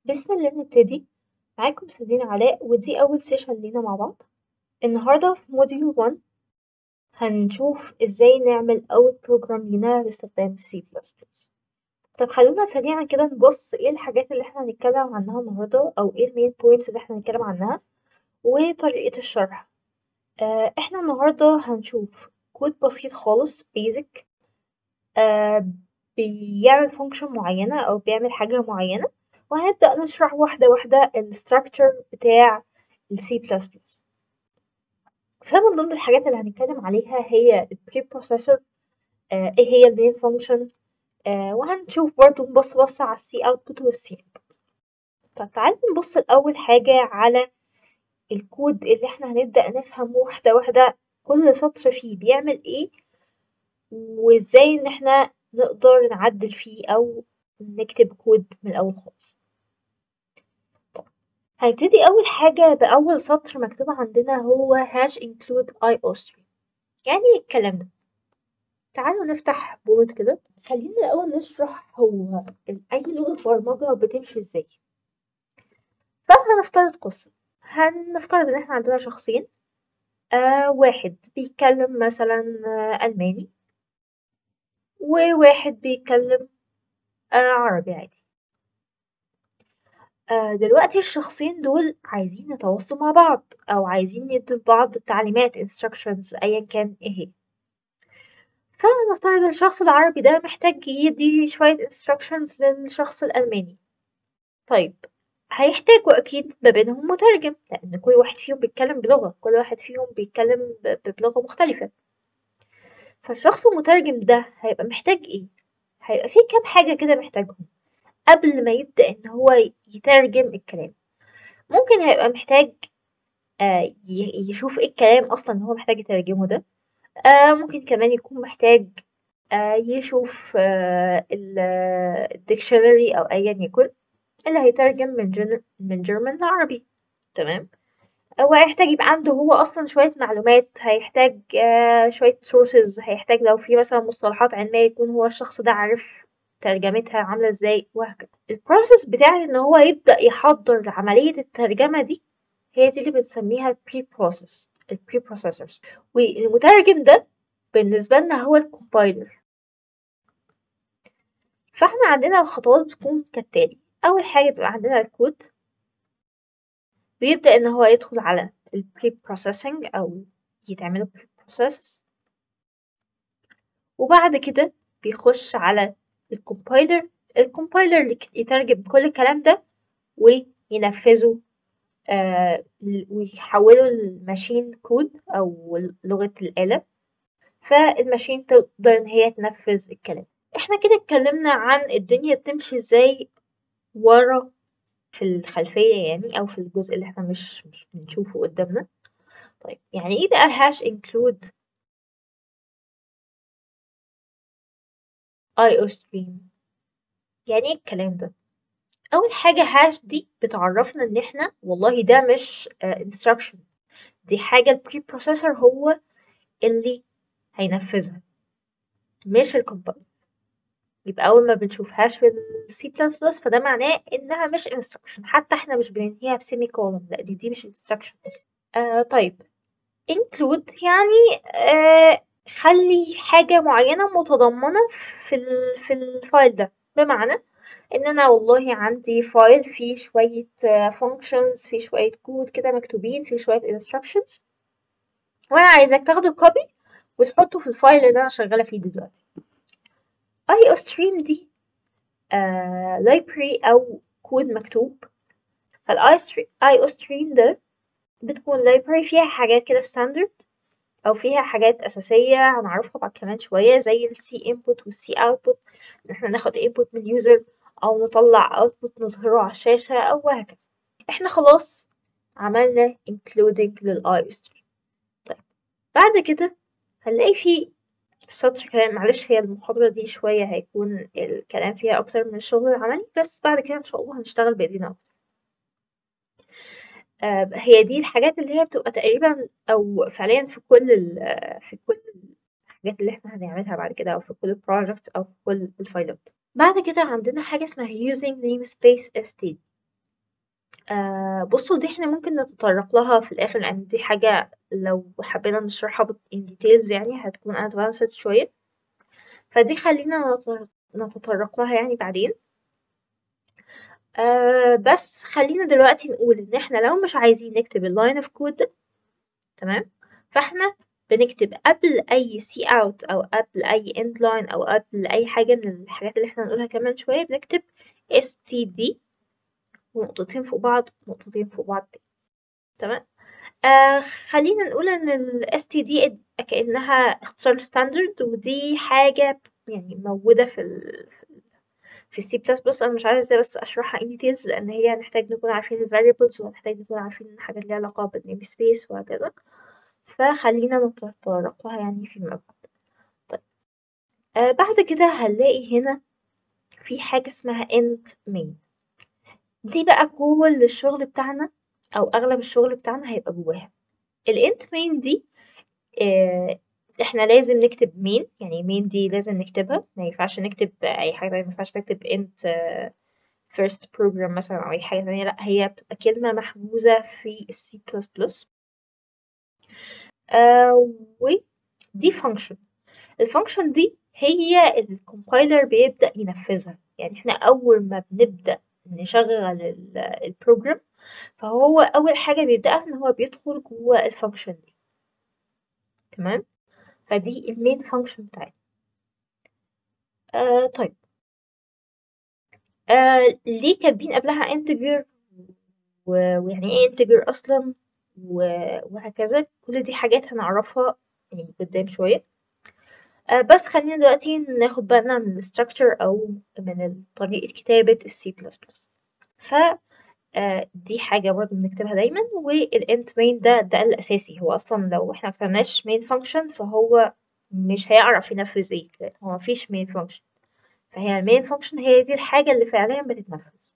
بسم الله نبتدي معاكم سيدين علاء ودي أول سيشن لينا مع بعض النهاردة في موديول 1 هنشوف ازاي نعمل أول بروجرام لينا باستخدام سي بلس بلس طب خلونا سريعا كده نبص ايه الحاجات اللي احنا هنتكلم عنها النهاردة أو ايه المين بوينتس اللي احنا هنتكلم عنها وطريقة الشرح آه احنا النهاردة هنشوف كود بسيط خالص بيزك آه بيعمل فانكشن معينة أو بيعمل حاجة معينة وهنبدأ نشرح واحدة واحدة الستراكشر بتاع ال C++. فمن ضمن الحاجات اللي هنتكلم عليها هي ال preprocessor آه ايه هي المين فانكشن آه وهنشوف برضو نبص بص على السي اوتبوت والسي input. طب تعالوا نبص الأول حاجة على الكود اللي احنا هنبدأ نفهم واحدة واحدة كل سطر فيه بيعمل ايه وازاي ان احنا نقدر نعدل فيه او نكتب كود من الأول خالص هنبتدي أول حاجة بأول سطر مكتوب عندنا هو hash include iostream يعني ايه الكلام ده تعالوا نفتح بورد كده خلينا الأول نشرح هو أي لغة برمجة بتمشي ازاي فهنفترض قصة هنفترض إن احنا عندنا شخصين آه واحد بيتكلم مثلا آه ألماني وواحد بيتكلم آه عربي عادي آه دلوقتي الشخصين دول عايزين يتواصلوا مع بعض أو عايزين يدوا لبعض تعليمات instructions أيا كان ايه هي فنفترض الشخص العربي ده محتاج يدي شوية instructions للشخص الألماني طيب هيحتاجوا أكيد ما بينهم مترجم لأن كل واحد فيهم بيتكلم بلغة كل واحد فيهم بيتكلم بلغة مختلفة فالشخص المترجم ده هيبقى محتاج ايه؟ هيبقى فيه كام حاجة كده محتاجهم قبل ما يبدأ إن هو يترجم الكلام ممكن هيبقى محتاج آه يشوف ايه الكلام أصلا اللي هو محتاج يترجمه ده آه ممكن كمان يكون محتاج آه يشوف الديكشنري أو أيا يكن اللي هيترجم من جن من جيرمان لعربي تمام هو هيحتاج يبقى عنده هو أصلا شوية معلومات هيحتاج آه شوية sources هيحتاج لو في مثلا مصطلحات علمية يكون هو الشخص ده عارف ترجمتها عاملة ازاي وهكذا البروسيس بتاع ان هو يبدأ يحضر لعملية الترجمة دي هي دي اللي بنسميها ال pre-process ال pre-processors والمترجم ده بالنسبة لنا هو الكومبايلر فاحنا عندنا الخطوات بتكون كالتالي أول حاجة بيبقى عندنا الكود بيبدأ إن هو يدخل على ال pre-processing أو يتعمل pre-process وبعد كده بيخش على الكومبايلر الكومبايلر اللي يترجم كل الكلام ده وينفذه آه ويحوله لماشين كود أو لغة الآلة فالماشين تقدر إن هي تنفذ الكلام احنا كده اتكلمنا عن الدنيا بتمشي ازاي ورا في الخلفية يعني أو في الجزء اللي احنا مش مش بنشوفه قدامنا طيب يعني ايه بقى هاش include iostream يعني ايه الكلام ده اول حاجة هاش دي بتعرفنا ان احنا والله ده مش uh, instruction دي حاجة ال preprocessor هو اللي هينفذها مش الكومبايلر يبقى اول ما بنشوف هاش في السي بلس بلس فده معناه انها مش instruction حتى احنا مش بننهيها بسيمي كولوم لا دي, دي مش instruction آه طيب include يعني آه خلي حاجة معينة متضمنة في ال في الفايل ده بمعنى ان انا والله عندي فايل فيه شوية functions فيه شوية كود كده مكتوبين فيه شوية instructions وانا عايزاك تاخده كوبي وتحطه في الفايل اللي انا شغالة فيه دلوقتي iostream دي آه library او كود مكتوب فالايostream ده بتكون library فيها حاجات كده standard او فيها حاجات اساسيه هنعرفها بعد كمان شويه زي السي input والسي output ان احنا ناخد input من اليوزر او نطلع output نظهره على الشاشه او وهكذا احنا خلاص عملنا including للايostream طيب بعد كده هنلاقي في سطر كلام معلش هي المحاضرة دي شوية هيكون الكلام فيها أكتر من الشغل العملي بس بعد كده إن شاء الله هنشتغل بإيدينا أكتر آه هي دي الحاجات اللي هي بتبقى تقريبا أو فعليا في كل في كل الحاجات اللي احنا هنعملها بعد كده أو في كل البروجكتس أو في كل الفايلات بعد كده عندنا حاجة اسمها using namespace std آه بصوا دي احنا ممكن نتطرق لها في الآخر لأن دي حاجة لو حبينا نشرحها in details يعني هتكون advanced شوية فدي خلينا نتطرق لها يعني بعدين آه بس خلينا دلوقتي نقول ان احنا لو مش عايزين نكتب اللاين اوف كود ده تمام فاحنا بنكتب قبل اي سي اوت او قبل اي اند لاين او قبل اي حاجه من الحاجات اللي احنا هنقولها كمان شويه بنكتب اس تي دي ونقطتين فوق بعض نقطتين فوق بعض تاني تمام آه خلينا نقول ان ال STD كأنها اختصار ستاندرد ودي حاجة يعني موجودة في ال في السي بلس بلس انا مش عايزة بس اشرحها in details لان هي هنحتاج نكون عارفين ال variables وهنحتاج نكون عارفين حاجات ليها علاقة بالنيم سبيس وهكذا فخلينا نتطرق لها يعني فيما بعد طيب آه بعد كده هنلاقي هنا في حاجة اسمها end main دي بقى كل الشغل بتاعنا او اغلب الشغل بتاعنا هيبقى جواها الانت مين دي آه احنا لازم نكتب مين يعني مين دي لازم نكتبها ما ينفعش نكتب اي حاجه ما ينفعش نكتب انت فيرست بروجرام مثلا او اي حاجه ثانيه لا هي بتبقى كلمه محجوزه في السي بلس بلس ودي فانكشن الفانكشن دي هي الكومبايلر بيبدا ينفذها يعني احنا اول ما بنبدا نشغل البروجرام فهو اول حاجه بيبداها ان هو بيدخل جوه الفانكشن دي تمام فدي المين فانكشن بتاعتنا آه طيب آه ليه كاتبين قبلها انتجر ويعني ايه انتجر اصلا وهكذا كل دي حاجات هنعرفها يعني قدام شويه آه بس خلينا دلوقتي ناخد بالنا من الستراكشر او من طريقه كتابه السي بلس بلس ف آه دي حاجة برضه بنكتبها دايما والانت مين ده ده الأساسي هو أصلا لو احنا مكتبناش مين فانكشن فهو مش هيعرف ينفذ ايه هو مفيش مين فانكشن فهي المين فانكشن هي دي الحاجة اللي فعليا بتتنفذ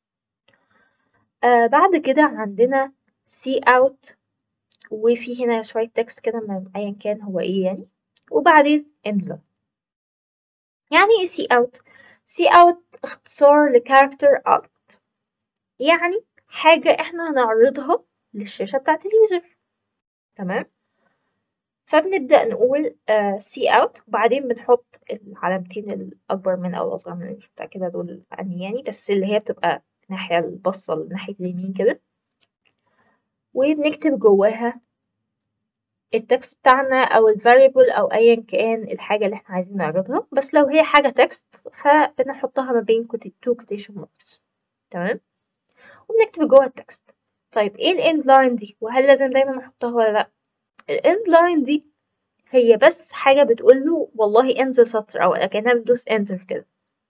آه بعد كده عندنا سي اوت وفي هنا شوية تكست كده من أيا كان هو ايه يعني وبعدين end يعني ايه سي اوت سي اوت اختصار لكاركتر اوت يعني حاجة احنا هنعرضها للشاشة بتاعة اليوزر تمام فبنبدأ نقول سي uh, اوت وبعدين بنحط العلامتين الأكبر من أو الأصغر من مش متأكدة دول أنهي يعني بس اللي هي بتبقى ناحية البصة ناحية اليمين كده وبنكتب جواها التكست بتاعنا أو الفاريبل أو أيا كان الحاجة اللي احنا عايزين نعرضها بس لو هي حاجة تكست فبنحطها ما بين تو كوتيشن ماركس تمام وبنكتب جوه التكست طيب ايه الاند لاين دي وهل لازم دايما نحطها ولا لا الاند لاين دي هي بس حاجه بتقول له والله انزل سطر او كانها بندوس انتر كده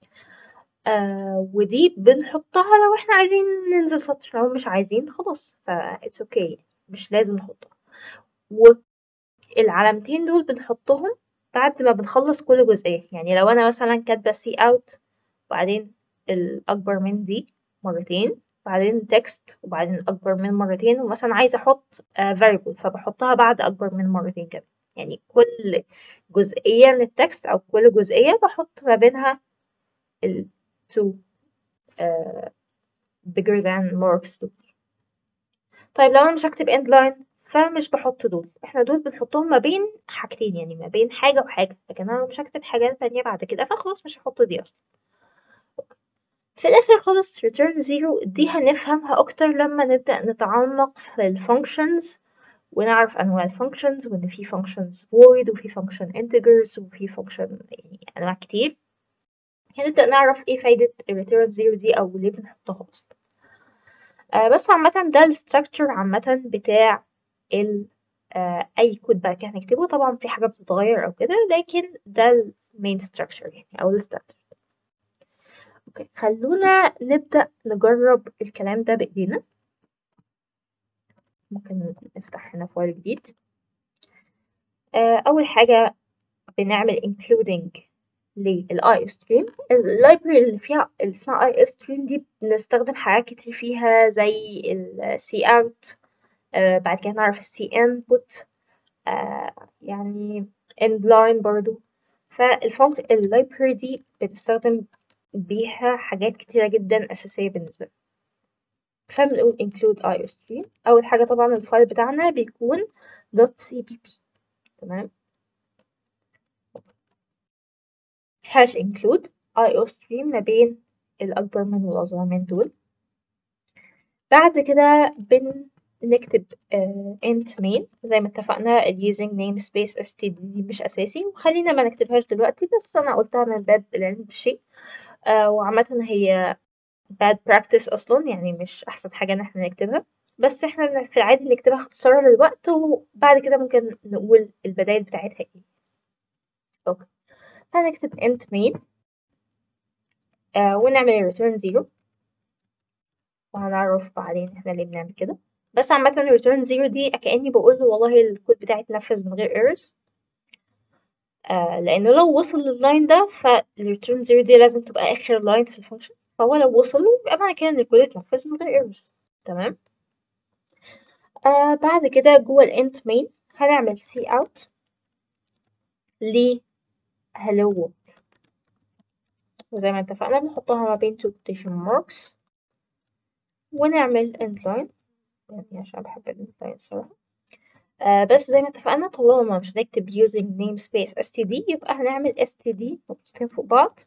آه ودي بنحطها لو احنا عايزين ننزل سطر لو مش عايزين خلاص ف اتس اوكي okay. مش لازم نحطها والعلامتين دول بنحطهم بعد ما بنخلص كل جزئيه يعني لو انا مثلا كاتبه سي اوت وبعدين الاكبر من دي مرتين بعدين تكست وبعدين أكبر من مرتين ومثلا عايزة أحط variable فبحطها بعد أكبر من مرتين كمان يعني كل جزئية من التكست أو كل جزئية بحط ما بينها ال two uh, bigger than marks دول طيب لو أنا مش هكتب end line فمش بحط دول احنا دول بنحطهم ما بين حاجتين يعني ما بين حاجة وحاجة لكن أنا مش هكتب حاجات تانية بعد كده فخلاص مش هحط دي أصلا في الآخر خالص return zero دي هنفهمها أكتر لما نبدأ نتعمق في الفانكشنز ونعرف أنواع الفانكشنز وإن في functions void وفي function integers وفي function يعني أنواع كتير هنبدأ نعرف إيه فايدة return zero دي أو ليه بنحطها أصلا آه بس عامة ده الستراكشر عامة بتاع ال آه أي كود بقى كده هنكتبه طبعا في حاجة بتتغير أو كده لكن ده المين structure يعني أو الستاندرد اوكي خلونا نبدأ نجرب الكلام ده بإيدينا ممكن نفتح هنا فايل جديد أول حاجة بنعمل including للاي ستريم اللايبرري اللي فيها اللي اسمها اي اف ستريم دي بنستخدم حاجات كتير فيها زي السي اوت آه بعد كده نعرف السي انبوت آه يعني end line برضو فالفانكشن اللايبرري دي بنستخدم بيها حاجات كتيرة جدا أساسية بالنسبة لنا فبنقول include iostream أول حاجة طبعا الفايل بتاعنا بيكون .cpp تمام hash include iostream ما بين الأكبر من والأصغر من دول بعد كده بنكتب uh, int main زي ما اتفقنا ال using namespace std دي مش أساسي وخلينا ما نكتبهاش دلوقتي بس أنا قلتها من باب العلم بالشيء uh, وعامة هي bad practice أصلا يعني مش أحسن حاجة إن احنا نكتبها بس احنا في العادي نكتبها اختصارا للوقت وبعد كده ممكن نقول البدايل بتاعتها ايه اوكي هنكتب int main آه ونعمل return zero وهنعرف بعدين احنا ليه بنعمل كده بس عامة return zero دي كأني بقول له والله الكود بتاعي اتنفذ من غير errors آه لأنه لو وصل لللاين ده فالreturn zero دي لازم تبقى آخر لاين في الفانكشن فهو لو وصل له يبقى معنى كده إن الكود اتنفذ من غير errors تمام آه بعد كده جوه ال int main هنعمل cout ل hello world وزي ما اتفقنا بنحطها ما بين two quotation marks ونعمل end line يعني عشان بحب ال end line الصراحة آه بس زي ما اتفقنا طالما مش هنكتب using namespace std يبقى هنعمل std نقطتين فوق بعض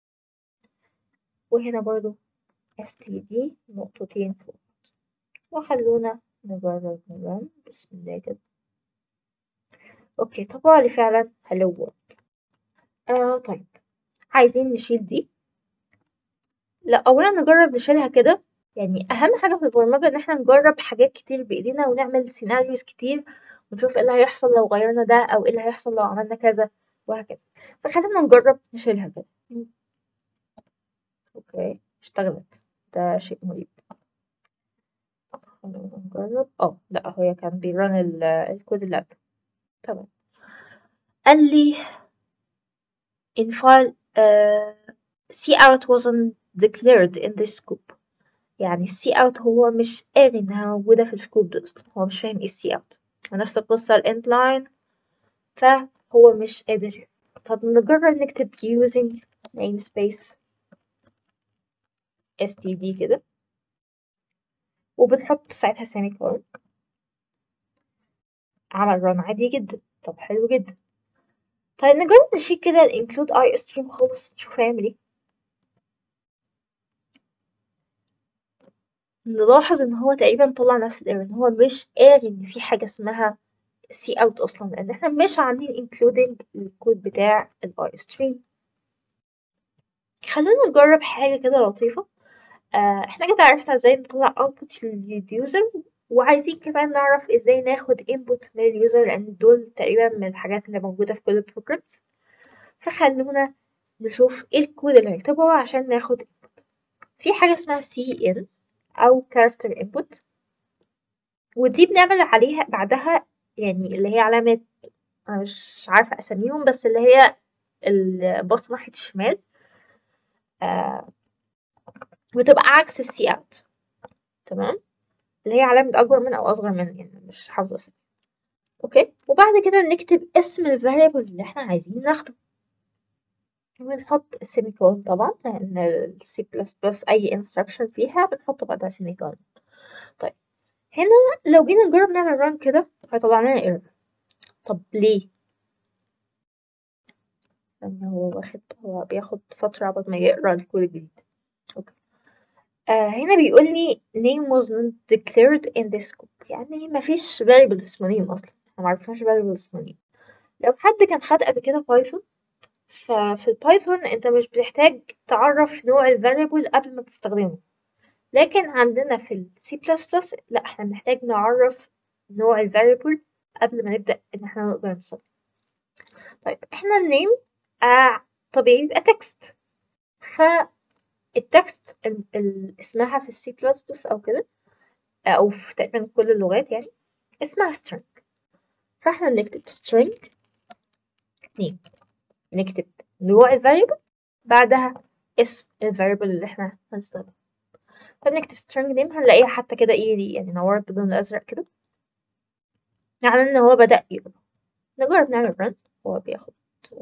وهنا برضو std نقطتين فوق وخلونا نجرب نرن بسم الله كده اوكي طبعا لي فعلا hello world آه طيب عايزين نشيل دي لا اولا نجرب نشيلها كده يعني اهم حاجه في البرمجه ان احنا نجرب حاجات كتير بايدينا ونعمل سيناريوز كتير ونشوف ايه اللي هيحصل لو غيرنا ده او ايه اللي هيحصل لو عملنا كذا وهكذا فخلينا نجرب نشيلها كده اوكي اشتغلت ده شيء مريب خلينا نجرب اه لا هي كان بيرن الكود اللي قبله تمام قال لي in file uh, cout wasn't declared in this scope يعني cout هو مش قاري انها موجودة في السكوب ده اصلا هو مش فاهم ايه cout ونفس القصة ال end line فهو مش قادر طب نجرب نكتب using namespace std كده وبنحط ساعتها سيمي كولن عمل رن عادي جدا طب حلو جدا طيب نجرب نشيل كده ال include i stream خالص نشوف هيعمل ايه نلاحظ ان هو تقريبا طلع نفس الايرور ان هو مش قاري ان في حاجه اسمها سي اوت اصلا لان احنا مش عاملين including الكود بتاع الاي ستريم خلونا نجرب حاجه كده لطيفه آه احنا كده عرفنا ازاي نطلع output لليوزر وعايزين كمان نعرف ازاي ناخد input من اليوزر لان دول تقريبا من الحاجات اللي موجوده في كل البروجرامز فخلونا نشوف ايه الكود اللي هنكتبه عشان ناخد input في حاجه اسمها cin او character input ودي بنعمل عليها بعدها يعني اللي هي علامة أنا مش عارفة أسميهم بس اللي هي البص ناحية الشمال آه بتبقى عكس السي اوت تمام اللي هي علامة أكبر من أو أصغر من يعني مش حافظة اسمها أوكي وبعد كده نكتب اسم الفاريبل اللي احنا عايزين ناخده ونحط السيمي كولن طبعا لأن السي بلس بلس أي انستراكشن فيها بنحط بعدها سيمي كولن طيب هنا لو جينا نجرب نعمل ران كده هيطلع لنا ايرور طب ليه؟ لأن هو واخد هو بياخد فترة عبال ما يقرا الكود الجديد اوكي آه هنا بيقول لي name was not declared in this scope يعني مفيش variable اسمه name أصلا احنا معرفناش variable اسمه name لو حد كان خد قبل كده بايثون ففي البايثون انت مش بتحتاج تعرف نوع الفاريبل قبل ما تستخدمه لكن عندنا في ال C++ لا احنا بنحتاج نعرف نوع الفاريبل قبل ما نبدأ ان احنا نقدر نستخدمه طيب احنا النيم آه طبيعي يبقى تكست فالتكست ال- ال- اسمها في السي بلس بلس او كده او في تقريبا كل اللغات يعني اسمها string فاحنا بنكتب string نيم نكتب نوع الفاريبل بعدها اسم الفاريبل اللي احنا هنستخدمه فبنكتب string name هنلاقيها حتى كده ايه يعني نورت باللون الازرق كده يعني ان هو بدأ يقرا نجرب نعمل run هو بياخد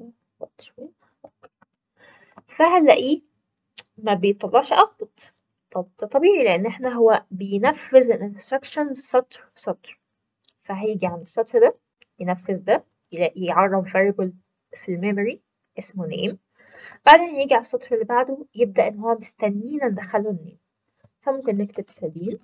وقت شوية فهنلاقيه ما بيطلعش output طب ده طبيعي لأن احنا هو بينفذ الانستراكشن سطر سطر فهيجي عند السطر ده ينفذ ده يعرف variable في الميموري اسمه name بعدين يجي على السطر اللي بعده يبدأ إن هو مستنينا ندخله النيم فممكن نكتب سليم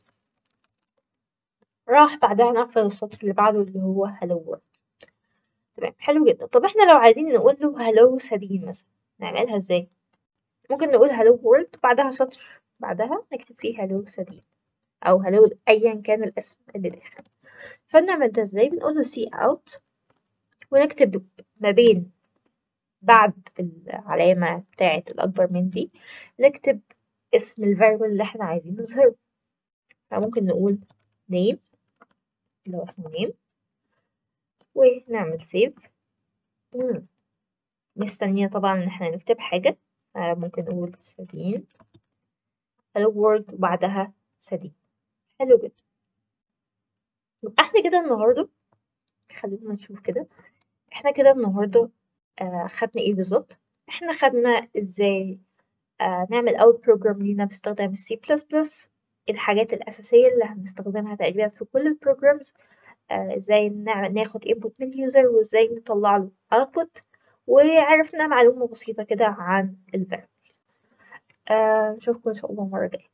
راح بعدها نقفل السطر اللي بعده اللي هو hello world تمام حلو جدا طب احنا لو عايزين نقول له hello سدين مثلا نعملها ازاي ممكن نقول hello world بعدها سطر بعدها نكتب فيه hello سدين او hello ايا كان الاسم اللي داخل فنعمل ده ازاي بنقول له see out ونكتب ما بين بعد العلامة بتاعة الأكبر من دي نكتب اسم الفاريبل اللي احنا عايزين نظهره فممكن نقول name اللي هو اسمه name ونعمل save مستنية طبعا ان احنا نكتب حاجة ممكن نقول سدين hello world وبعدها سدين حلو جدا يبقى احنا كده النهاردة خلينا نشوف كده احنا كده النهاردة آه خدنا ايه بالظبط احنا خدنا ازاي آه نعمل اول بروجرام لينا باستخدام السي بلس بلس الحاجات الأساسية اللي هنستخدمها تقريبا في كل البروجرامز آه ازاي ناخد input من اليوزر وازاي نطلع له output وعرفنا معلومة بسيطة كده عن الفاريبلز آه نشوفكم ان شاء الله المرة الجاية